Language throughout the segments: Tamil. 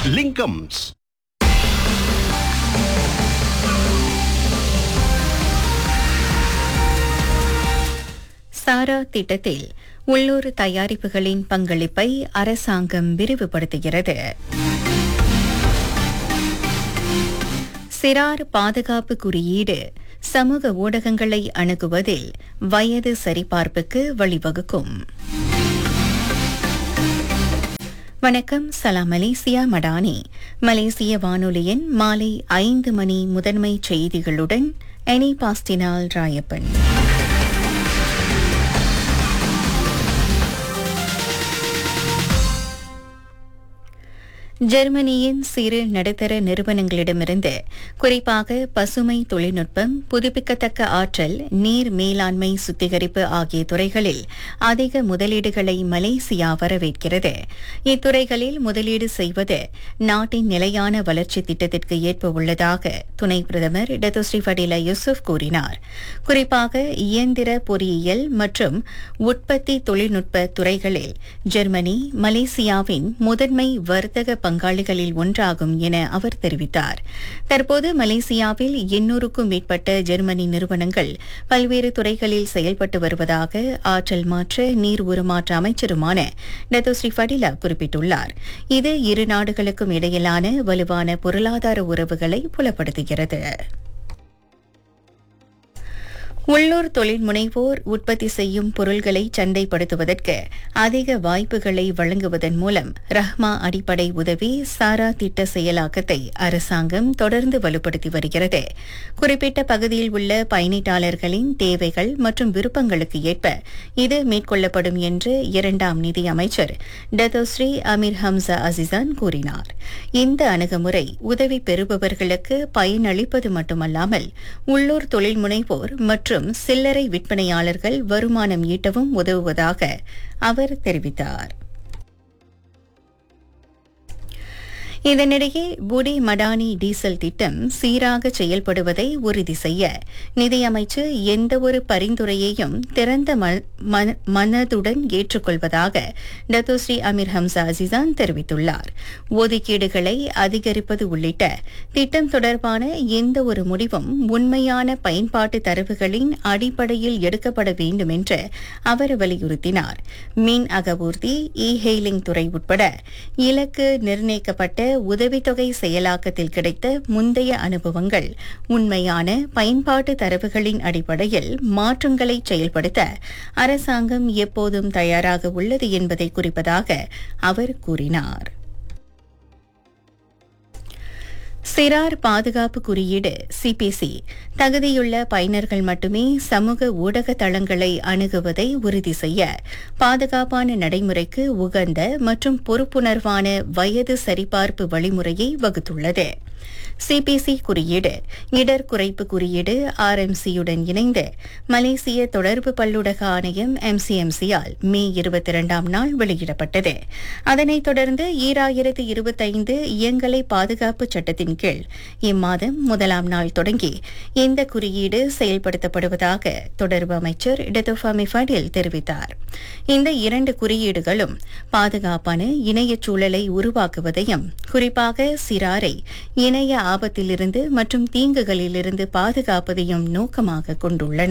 லிங்கம்ஸ் சாரா திட்டத்தில் உள்ளூர் தயாரிப்புகளின் பங்களிப்பை அரசாங்கம் விரிவுபடுத்துகிறது சிறார் பாதுகாப்பு குறியீடு சமூக ஊடகங்களை அணுகுவதில் வயது சரிபார்ப்புக்கு வழிவகுக்கும் வணக்கம் சலாம் மலேசியா மடானி மலேசிய வானொலியின் மாலை ஐந்து மணி முதன்மை செய்திகளுடன் எனி பாஸ்டினால் ராயப்பன் ஜெர்மனியின் சிறு நடுத்தர நிறுவனங்களிடமிருந்து குறிப்பாக பசுமை தொழில்நுட்பம் புதுப்பிக்கத்தக்க ஆற்றல் நீர் மேலாண்மை சுத்திகரிப்பு ஆகிய துறைகளில் அதிக முதலீடுகளை மலேசியா வரவேற்கிறது இத்துறைகளில் முதலீடு செய்வது நாட்டின் நிலையான வளர்ச்சி திட்டத்திற்கு ஏற்ப உள்ளதாக துணை பிரதமர் டத்தோஸ்ரீ ஃபடிலா யூசுப் கூறினார் குறிப்பாக இயந்திர பொறியியல் மற்றும் உற்பத்தி தொழில்நுட்ப துறைகளில் ஜெர்மனி மலேசியாவின் முதன்மை வர்த்தக பங்காளிகளில் ஒன்றாகும் என அவர் தெரிவித்தார் தற்போது மலேசியாவில் எண்ணூறுக்கும் மேற்பட்ட ஜெர்மனி நிறுவனங்கள் பல்வேறு துறைகளில் செயல்பட்டு வருவதாக ஆற்றல் மாற்ற நீர் உருமாற்ற அமைச்சருமான டத்தோஸ்ரீ ஃபடிலா குறிப்பிட்டுள்ளார் இது இரு நாடுகளுக்கும் இடையிலான வலுவான பொருளாதார உறவுகளை புலப்படுத்துகிறது உள்ளூர் தொழில் முனைவோர் உற்பத்தி செய்யும் பொருள்களை சந்தைப்படுத்துவதற்கு அதிக வாய்ப்புகளை வழங்குவதன் மூலம் ரஹ்மா அடிப்படை உதவி சாரா திட்ட செயலாக்கத்தை அரசாங்கம் தொடர்ந்து வலுப்படுத்தி வருகிறது குறிப்பிட்ட பகுதியில் உள்ள பயணீட்டாளர்களின் தேவைகள் மற்றும் விருப்பங்களுக்கு ஏற்ப இது மேற்கொள்ளப்படும் என்று இரண்டாம் நிதி அமைச்சர் டத்தோஸ்ரீ அமீர் ஹம்சா அசிசான் கூறினார் இந்த அணுகுமுறை உதவி பெறுபவர்களுக்கு பயனளிப்பது மட்டுமல்லாமல் உள்ளூர் தொழில் முனைவோர் மற்றும் மற்றும் சில்லறை விற்பனையாளர்கள் வருமானம் ஈட்டவும் உதவுவதாக அவர் தெரிவித்தார் இதனிடையே புடி மடானி டீசல் திட்டம் சீராக செயல்படுவதை உறுதி செய்ய நிதியமைச்சு எந்தவொரு பரிந்துரையையும் திறந்த மனதுடன் ஏற்றுக்கொள்வதாக டத்தோஸ்ரீ அமீர் ஹம்சா அசிசான் தெரிவித்துள்ளார் ஒதுக்கீடுகளை அதிகரிப்பது உள்ளிட்ட திட்டம் தொடர்பான எந்த ஒரு முடிவும் உண்மையான பயன்பாட்டு தரவுகளின் அடிப்படையில் எடுக்கப்பட வேண்டும் என்று அவர் வலியுறுத்தினார் மின் அகவூர்தி இ ஹெய்லிங் துறை உட்பட இலக்கு நிர்ணயிக்கப்பட்ட உதவித்தொகை செயலாக்கத்தில் கிடைத்த முந்தைய அனுபவங்கள் உண்மையான பயன்பாட்டு தரவுகளின் அடிப்படையில் மாற்றங்களை செயல்படுத்த அரசாங்கம் எப்போதும் தயாராக உள்ளது என்பதை குறிப்பதாக அவர் கூறினார் சிறார் பாதுகாப்பு குறியீடு சிபிசி தகுதியுள்ள பயனர்கள் மட்டுமே சமூக ஊடக தளங்களை அணுகுவதை உறுதி செய்ய பாதுகாப்பான நடைமுறைக்கு உகந்த மற்றும் பொறுப்புணர்வான வயது சரிபார்ப்பு வழிமுறையை வகுத்துள்ளது சிபிசி குறியீடு இடர் குறைப்பு குறியீடு ஆர்எம்சியுடன் இணைந்து மலேசிய தொடர்பு பல்லுடக ஆணையம் எம்சிஎம்சியால் மே இருபத்தி இரண்டாம் நாள் வெளியிடப்பட்டது அதனைத் தொடர்ந்து ஈராயிரத்து இருபத்தைந்து இயங்கலை பாதுகாப்பு சட்டத்தின் கீழ் இம்மாதம் முதலாம் நாள் தொடங்கி இந்த குறியீடு செயல்படுத்தப்படுவதாக தொடர்பு அமைச்சர் டெதோஃபாமி ஃபடில் தெரிவித்தார் இந்த இரண்டு குறியீடுகளும் பாதுகாப்பான இணைய சூழலை உருவாக்குவதையும் குறிப்பாக சிறாரை இணைய ஆபத்திலிருந்து மற்றும் தீங்குகளிலிருந்து பாதுகாப்பதையும் நோக்கமாக கொண்டுள்ளன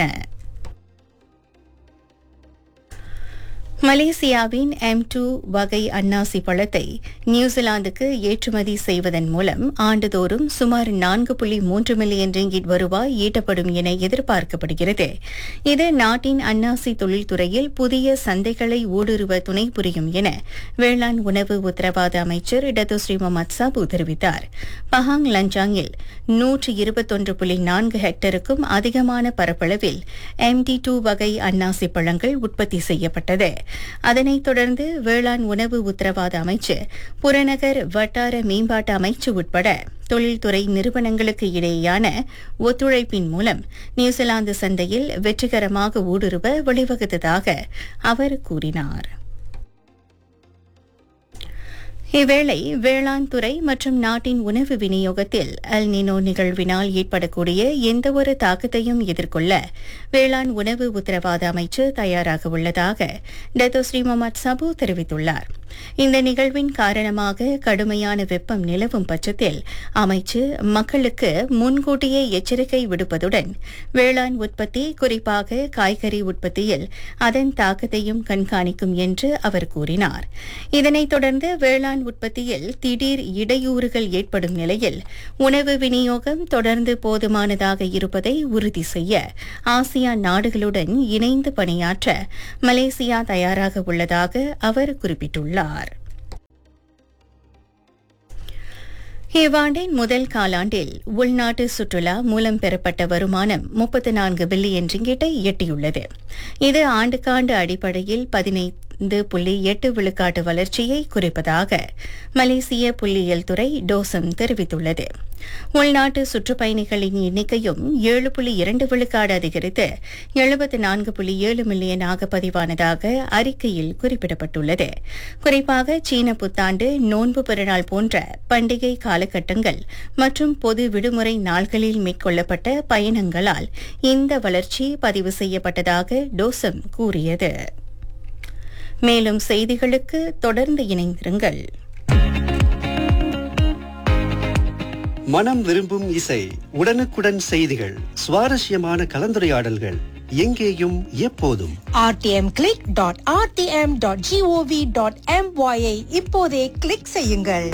மலேசியாவின் எம் டூ வகை அன்னாசி பழத்தை நியூசிலாந்துக்கு ஏற்றுமதி செய்வதன் மூலம் ஆண்டுதோறும் சுமார் நான்கு புள்ளி மூன்று மில்லியன் ரிங்கிட் வருவாய் ஈட்டப்படும் என எதிர்பார்க்கப்படுகிறது இது நாட்டின் அன்னாசி தொழில்துறையில் புதிய சந்தைகளை ஊடுருவ துணை புரியும் என வேளாண் உணவு உத்தரவாத அமைச்சர் டத்தோஸ்ரீ முகமது சாபு தெரிவித்தார் பஹாங் லஞ்சாங்கில் நூற்று இருபத்தொன்று புள்ளி நான்கு ஹெக்டருக்கும் அதிகமான பரப்பளவில் எம்டி டூ வகை அன்னாசி பழங்கள் உற்பத்தி செய்யப்பட்டது அதனைத் தொடர்ந்து வேளாண் உணவு உத்தரவாத அமைச்சு புறநகர் வட்டார மேம்பாட்டு அமைச்சு உட்பட தொழில்துறை நிறுவனங்களுக்கு இடையேயான ஒத்துழைப்பின் மூலம் நியூசிலாந்து சந்தையில் வெற்றிகரமாக ஊடுருவ வழிவகுத்ததாக அவர் கூறினார் இவ்வேளை வேளாண் துறை மற்றும் நாட்டின் உணவு விநியோகத்தில் அல் நினோ நிகழ்வினால் ஏற்படக்கூடிய எந்தவொரு தாக்கத்தையும் எதிர்கொள்ள வேளாண் உணவு உத்தரவாத அமைச்சு தயாராக உள்ளதாக டத்தோஸ்ரீ முகமது சபு தெரிவித்துள்ளார் இந்த நிகழ்வின் காரணமாக கடுமையான வெப்பம் நிலவும் பட்சத்தில் அமைச்சு மக்களுக்கு முன்கூட்டியே எச்சரிக்கை விடுப்பதுடன் வேளாண் உற்பத்தி குறிப்பாக காய்கறி உற்பத்தியில் அதன் தாக்கத்தையும் கண்காணிக்கும் என்று அவர் கூறினார் இதனைத் தொடர்ந்து வேளாண் உற்பத்தியில் திடீர் இடையூறுகள் ஏற்படும் நிலையில் உணவு விநியோகம் தொடர்ந்து போதுமானதாக இருப்பதை உறுதி செய்ய ஆசியான் நாடுகளுடன் இணைந்து பணியாற்ற மலேசியா தயாராக உள்ளதாக அவர் குறிப்பிட்டுள்ளார் இவ்வாண்டின் முதல் காலாண்டில் உள்நாட்டு சுற்றுலா மூலம் பெறப்பட்ட வருமானம் முப்பத்து நான்கு பில்லியன் ரிங்கிட்டை எட்டியுள்ளது இது ஆண்டுக்காண்டு அடிப்படையில் பதினைந்து புள்ளி எட்டு விழுக்காட்டு வளர்ச்சியை குறிப்பதாக மலேசிய புள்ளியியல் துறை டோசம் தெரிவித்துள்ளது உள்நாட்டு சுற்றுப்பயணிகளின் எண்ணிக்கையும் ஏழு புள்ளி இரண்டு விழுக்காடு அதிகரித்து எழுபத்து நான்கு புள்ளி ஏழு மில்லியனாக பதிவானதாக அறிக்கையில் குறிப்பிடப்பட்டுள்ளது குறிப்பாக சீன புத்தாண்டு நோன்பு பெருநாள் போன்ற பண்டிகை காலகட்டங்கள் மற்றும் பொது விடுமுறை நாள்களில் மேற்கொள்ளப்பட்ட பயணங்களால் இந்த வளர்ச்சி பதிவு செய்யப்பட்டதாக டோசம் கூறியது மேலும் செய்திகளுக்கு தொடர்ந்து இணைந்திருங்கள் மனம் விரும்பும் இசை உடனுக்குடன் செய்திகள் சுவாரஸ்யமான கலந்துரையாடல்கள் எங்கேயும் எப்போதும் rtmclick.rtm.gov.my ஐ இப்போதே கிளிக் செய்யுங்கள்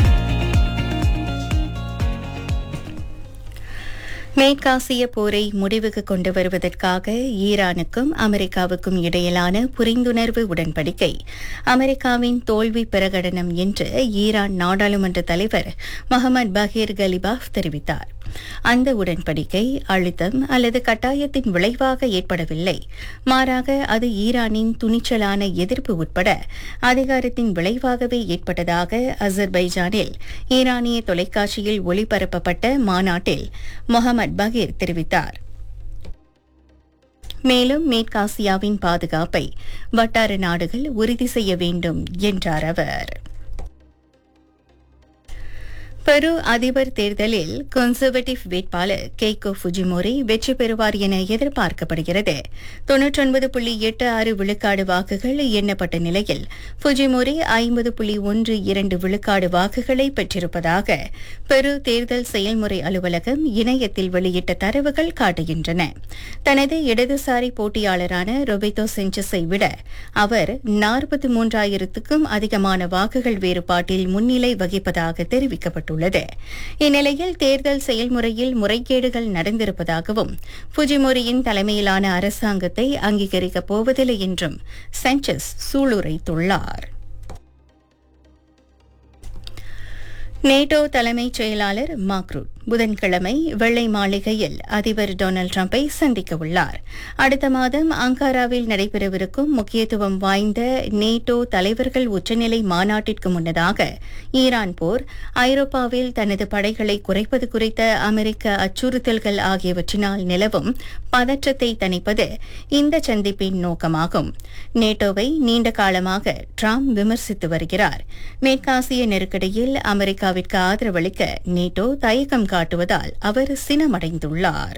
மேற்காசிய போரை முடிவுக்கு கொண்டு வருவதற்காக ஈரானுக்கும் அமெரிக்காவுக்கும் இடையிலான புரிந்துணர்வு உடன்படிக்கை அமெரிக்காவின் தோல்வி பிரகடனம் என்று ஈரான் நாடாளுமன்ற தலைவர் முகமது பஹீர் கலிபாஃப் தெரிவித்தார் அந்த உடன்படிக்கை அழுத்தம் அல்லது கட்டாயத்தின் விளைவாக ஏற்படவில்லை மாறாக அது ஈரானின் துணிச்சலான எதிர்ப்பு உட்பட அதிகாரத்தின் விளைவாகவே ஏற்பட்டதாக அசர்பைஜானில் ஈரானிய தொலைக்காட்சியில் ஒளிபரப்பப்பட்ட மாநாட்டில் முகமது பகீர் தெரிவித்தார் மேலும் மேற்காசியாவின் பாதுகாப்பை வட்டார நாடுகள் உறுதி செய்ய வேண்டும் என்றார் அவர் பெரு அதிபர் தேர்தலில் கன்சர்வேட்டிவ் வேட்பாளர் கெய்கோ ஃபுஜிமோரி வெற்றி பெறுவார் என எதிர்பார்க்கப்படுகிறது தொன்னூற்றொன்பது புள்ளி எட்டு ஆறு விழுக்காடு வாக்குகள் எண்ணப்பட்ட நிலையில் ஃபுஜிமோரி ஐம்பது புள்ளி ஒன்று இரண்டு விழுக்காடு வாக்குகளை பெற்றிருப்பதாக பெரு தேர்தல் செயல்முறை அலுவலகம் இணையத்தில் வெளியிட்ட தரவுகள் காட்டுகின்றன தனது இடதுசாரி போட்டியாளரான ரொபேட்டோ செஞ்சஸை விட அவர் நாற்பத்தி மூன்றாயிரத்துக்கும் அதிகமான வாக்குகள் வேறுபாட்டில் முன்னிலை வகிப்பதாக தெரிவிக்கப்பட்டுள்ளது இந்நிலையில் தேர்தல் செயல்முறையில் முறைகேடுகள் நடந்திருப்பதாகவும் புஜிமோரியின் தலைமையிலான அரசாங்கத்தை அங்கீகரிக்கப் போவதில்லை என்றும் சென்சஸ் சூளுரைத்துள்ளார் நேட்டோ தலைமைச் செயலாளர் மாக்ரூட் புதன்கிழமை வெள்ளை மாளிகையில் அதிபர் டொனால்டு டிரம்பை சந்திக்க உள்ளார் அடுத்த மாதம் அங்காராவில் நடைபெறவிருக்கும் முக்கியத்துவம் வாய்ந்த நேட்டோ தலைவர்கள் உச்சநிலை மாநாட்டிற்கு முன்னதாக ஈரான் போர் ஐரோப்பாவில் தனது படைகளை குறைப்பது குறித்த அமெரிக்க அச்சுறுத்தல்கள் ஆகியவற்றினால் நிலவும் பதற்றத்தை தணிப்பது இந்த சந்திப்பின் நோக்கமாகும் நேட்டோவை நீண்ட காலமாக டிரம்ப் விமர்சித்து வருகிறார் மேற்காசிய நெருக்கடியில் அமெரிக்காவிற்கு ஆதரவளிக்க நேட்டோ தயக்கம் காட்டுவதால் அவர் சினமடைந்துள்ளார்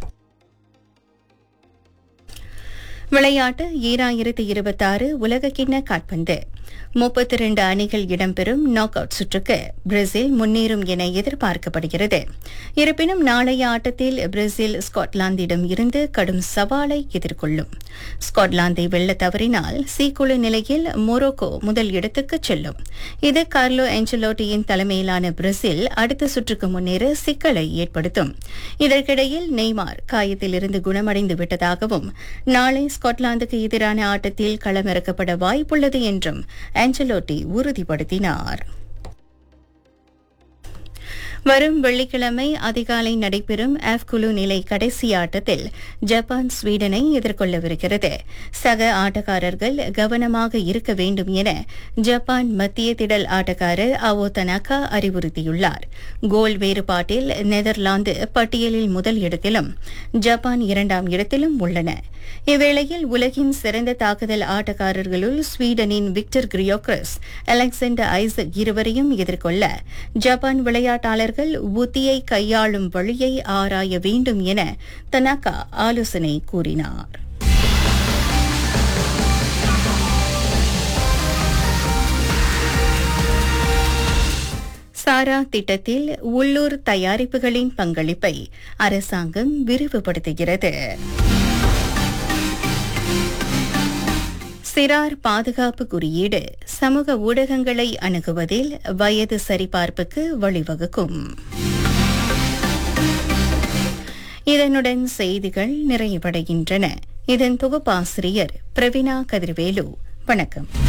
விளையாட்டு ஈராயிரத்து இருபத்தாறு உலகக்கிண்ண காற்பந்து முப்பத்தி இரண்டு அணிகள் இடம்பெறும் நாக் அவுட் சுற்றுக்கு பிரேசில் முன்னேறும் என எதிர்பார்க்கப்படுகிறது இருப்பினும் நாளைய ஆட்டத்தில் பிரேசில் ஸ்காட்லாந்திடம் இருந்து கடும் சவாலை எதிர்கொள்ளும் ஸ்காட்லாந்தை வெல்ல தவறினால் சி குழு நிலையில் மொரோக்கோ முதல் இடத்துக்கு செல்லும் இது கார்லோ என்சலோட்டியின் தலைமையிலான பிரேசில் அடுத்த சுற்றுக்கு முன்னேற சிக்கலை ஏற்படுத்தும் இதற்கிடையில் நெய்மார் காயத்திலிருந்து குணமடைந்து விட்டதாகவும் நாளை ஸ்காட்லாந்துக்கு எதிரான ஆட்டத்தில் களமிறக்கப்பட வாய்ப்புள்ளது என்றும் ஆஞ்சலோட்டி உறுதிப்படுத்தினார் வரும் வெள்ளிக்கிழமை அதிகாலை நடைபெறும் எஃப் குழு நிலை கடைசி ஆட்டத்தில் ஜப்பான் ஸ்வீடனை எதிர்கொள்ளவிருக்கிறது சக ஆட்டக்காரர்கள் கவனமாக இருக்க வேண்டும் என ஜப்பான் மத்திய திடல் ஆட்டக்காரர் அவோ தனாகா அறிவுறுத்தியுள்ளார் கோல் வேறுபாட்டில் நெதர்லாந்து பட்டியலில் முதல் இடத்திலும் ஜப்பான் இரண்டாம் இடத்திலும் உள்ளன இவ்வேளையில் உலகின் சிறந்த தாக்குதல் ஆட்டக்காரர்களுள் ஸ்வீடனின் விக்டர் கிரியோக்ரஸ் அலெக்சாண்டர் ஐசக் இருவரையும் எதிர்கொள்ள ஜப்பான் விளையாட்டாளர்கள் உத்தியை கையாளும் வழியை ஆராய வேண்டும் என தனாகா ஆலோசனை கூறினார் சாரா திட்டத்தில் உள்ளூர் தயாரிப்புகளின் பங்களிப்பை அரசாங்கம் விரிவுபடுத்துகிறது சிறார் பாதுகாப்பு குறியீடு சமூக ஊடகங்களை அணுகுவதில் வயது சரிபார்ப்புக்கு வழிவகுக்கும் இதனுடன் செய்திகள் நிறைவடைகின்றன இதன் தொகுப்பாசிரியர் பிரவீனா கதிர்வேலு வணக்கம்